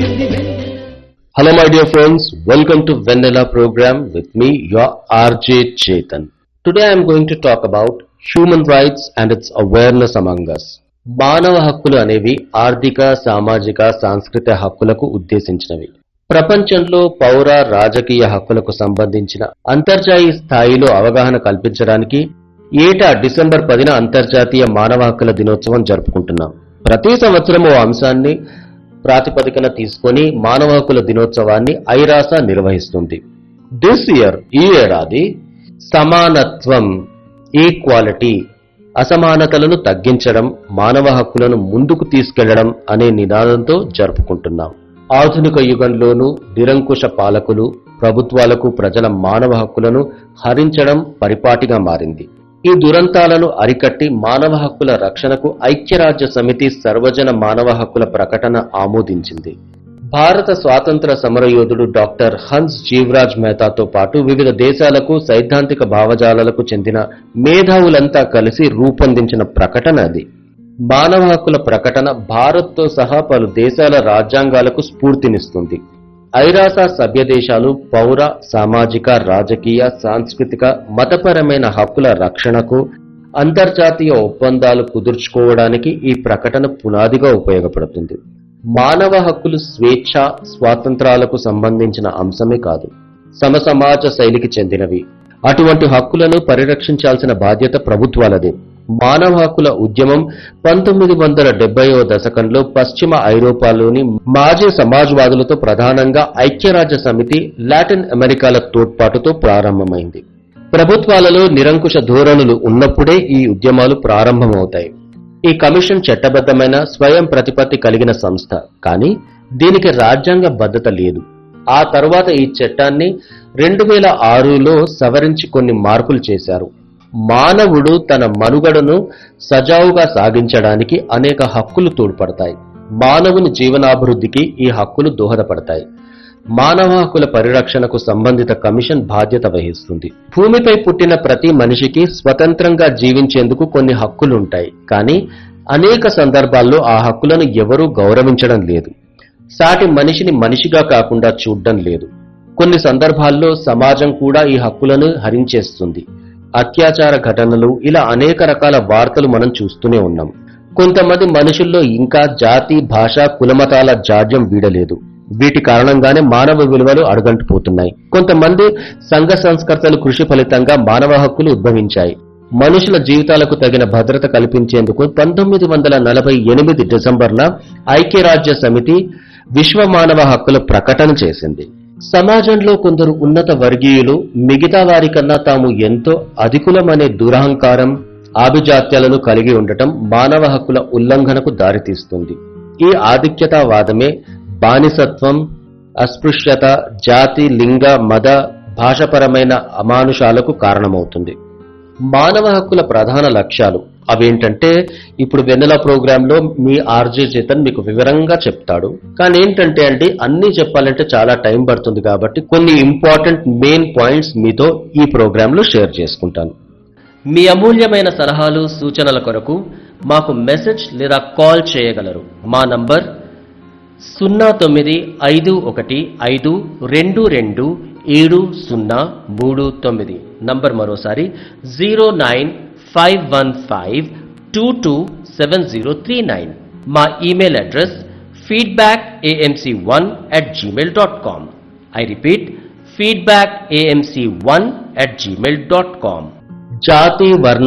కురిసింది వెన్నెల Hello, my dear friends. Welcome to Vanilla program with me, your RJ Chetan. Today I am going to talk about human rights and its awareness among us. మానవ హక్కులు అనేవి ఆర్థిక సామాజిక సాంస్కృతిక హక్కులకు ఉద్దేశించినవి ప్రపంచంలో పౌర రాజకీయ హక్కులకు సంబంధించిన అంతర్జాతీయ స్థాయిలో అవగాహన కల్పించడానికి ఏటా డిసెంబర్ పదిన అంతర్జాతీయ మానవ హక్కుల దినోత్సవం జరుపుకుంటున్నాం ప్రతి సంవత్సరం ఓ అంశాన్ని ప్రాతిపదికన తీసుకొని మానవ హక్కుల దినోత్సవాన్ని ఐరాస నిర్వహిస్తుంది దిస్ ఇయర్ ఈ ఏడాది సమానత్వం ఈక్వాలిటీ అసమానతలను తగ్గించడం మానవ హక్కులను ముందుకు తీసుకెళ్లడం అనే నినాదంతో జరుపుకుంటున్నాం ఆధునిక యుగంలోనూ నిరంకుశ పాలకులు ప్రభుత్వాలకు ప్రజల మానవ హక్కులను హరించడం పరిపాటిగా మారింది ఈ దురంతాలను అరికట్టి మానవ హక్కుల రక్షణకు ఐక్యరాజ్య సమితి సర్వజన మానవ హక్కుల ప్రకటన ఆమోదించింది భారత స్వాతంత్ర సమరయోధుడు డాక్టర్ హన్స్ జీవరాజ్ మెహతాతో పాటు వివిధ దేశాలకు సైద్ధాంతిక భావజాలాలకు చెందిన మేధావులంతా కలిసి రూపొందించిన ప్రకటన అది మానవ హక్కుల ప్రకటన భారత్తో సహా పలు దేశాల రాజ్యాంగాలకు స్ఫూర్తినిస్తుంది ఐరాస సభ్య దేశాలు పౌర సామాజిక రాజకీయ సాంస్కృతిక మతపరమైన హక్కుల రక్షణకు అంతర్జాతీయ ఒప్పందాలు కుదుర్చుకోవడానికి ఈ ప్రకటన పునాదిగా ఉపయోగపడుతుంది మానవ హక్కులు స్వేచ్ఛ స్వాతంత్రాలకు సంబంధించిన అంశమే కాదు సమసమాజ శైలికి చెందినవి అటువంటి హక్కులను పరిరక్షించాల్సిన బాధ్యత ప్రభుత్వాలదే మానవ హక్కుల ఉద్యమం పంతొమ్మిది వందల డెబ్బైవ దశకంలో పశ్చిమ ఐరోపాలోని మాజీ సమాజ్వాదులతో ప్రధానంగా ఐక్యరాజ్య సమితి లాటిన్ అమెరికాల తోడ్పాటుతో ప్రారంభమైంది ప్రభుత్వాలలో నిరంకుశ ధోరణులు ఉన్నప్పుడే ఈ ఉద్యమాలు ప్రారంభమవుతాయి ఈ కమిషన్ చట్టబద్ధమైన స్వయం ప్రతిపత్తి కలిగిన సంస్థ కానీ దీనికి రాజ్యాంగ భద్రత లేదు ఆ తర్వాత ఈ చట్టాన్ని రెండు వేల ఆరులో సవరించి కొన్ని మార్పులు చేశారు మానవుడు తన మనుగడను సజావుగా సాగించడానికి అనేక హక్కులు తోడ్పడతాయి మానవుని జీవనాభివృద్ధికి ఈ హక్కులు దోహదపడతాయి మానవ హక్కుల పరిరక్షణకు సంబంధిత కమిషన్ బాధ్యత వహిస్తుంది భూమిపై పుట్టిన ప్రతి మనిషికి స్వతంత్రంగా జీవించేందుకు కొన్ని హక్కులుంటాయి కానీ అనేక సందర్భాల్లో ఆ హక్కులను ఎవరూ గౌరవించడం లేదు సాటి మనిషిని మనిషిగా కాకుండా చూడడం లేదు కొన్ని సందర్భాల్లో సమాజం కూడా ఈ హక్కులను హరించేస్తుంది అత్యాచార ఘటనలు ఇలా అనేక రకాల వార్తలు మనం చూస్తూనే ఉన్నాం కొంతమంది మనుషుల్లో ఇంకా జాతి భాష కులమతాల జాడ్యం వీడలేదు వీటి కారణంగానే మానవ విలువలు అడుగంటిపోతున్నాయి కొంతమంది సంఘ సంస్కర్తలు కృషి ఫలితంగా మానవ హక్కులు ఉద్భవించాయి మనుషుల జీవితాలకు తగిన భద్రత కల్పించేందుకు పంతొమ్మిది వందల నలభై ఎనిమిది డిసెంబర్న ఐక్యరాజ్య సమితి విశ్వ మానవ హక్కుల ప్రకటన చేసింది సమాజంలో కొందరు ఉన్నత వర్గీయులు మిగతా వారికన్నా తాము ఎంతో అధికులమనే దురహంకారం ఆభిజాత్యాలను కలిగి ఉండటం మానవ హక్కుల ఉల్లంఘనకు దారితీస్తుంది ఈ ఆధిక్యతావాదమే బానిసత్వం అస్పృశ్యత జాతి లింగ మత భాషపరమైన అమానుషాలకు కారణమవుతుంది మానవ హక్కుల ప్రధాన లక్ష్యాలు అవేంటంటే ఇప్పుడు వెన్నెల ప్రోగ్రాంలో మీ ఆర్జే చేతన్ మీకు వివరంగా చెప్తాడు కానీ ఏంటంటే అండి అన్ని చెప్పాలంటే చాలా టైం పడుతుంది కాబట్టి కొన్ని ఇంపార్టెంట్ మెయిన్ పాయింట్స్ మీతో ఈ ప్రోగ్రాంలో షేర్ చేసుకుంటాను మీ అమూల్యమైన సలహాలు సూచనల కొరకు మాకు మెసేజ్ లేదా కాల్ చేయగలరు మా నంబర్ సున్నా తొమ్మిది ఐదు ఒకటి ఐదు రెండు రెండు ఏడు సున్నా మూడు తొమ్మిది నంబర్ మరోసారి zero nine five one five two two seven zero three nine మా email address feedback AMC one at Gmail dot com I repeat feedback AMC one at Gmail dot com జాతి వర్ణ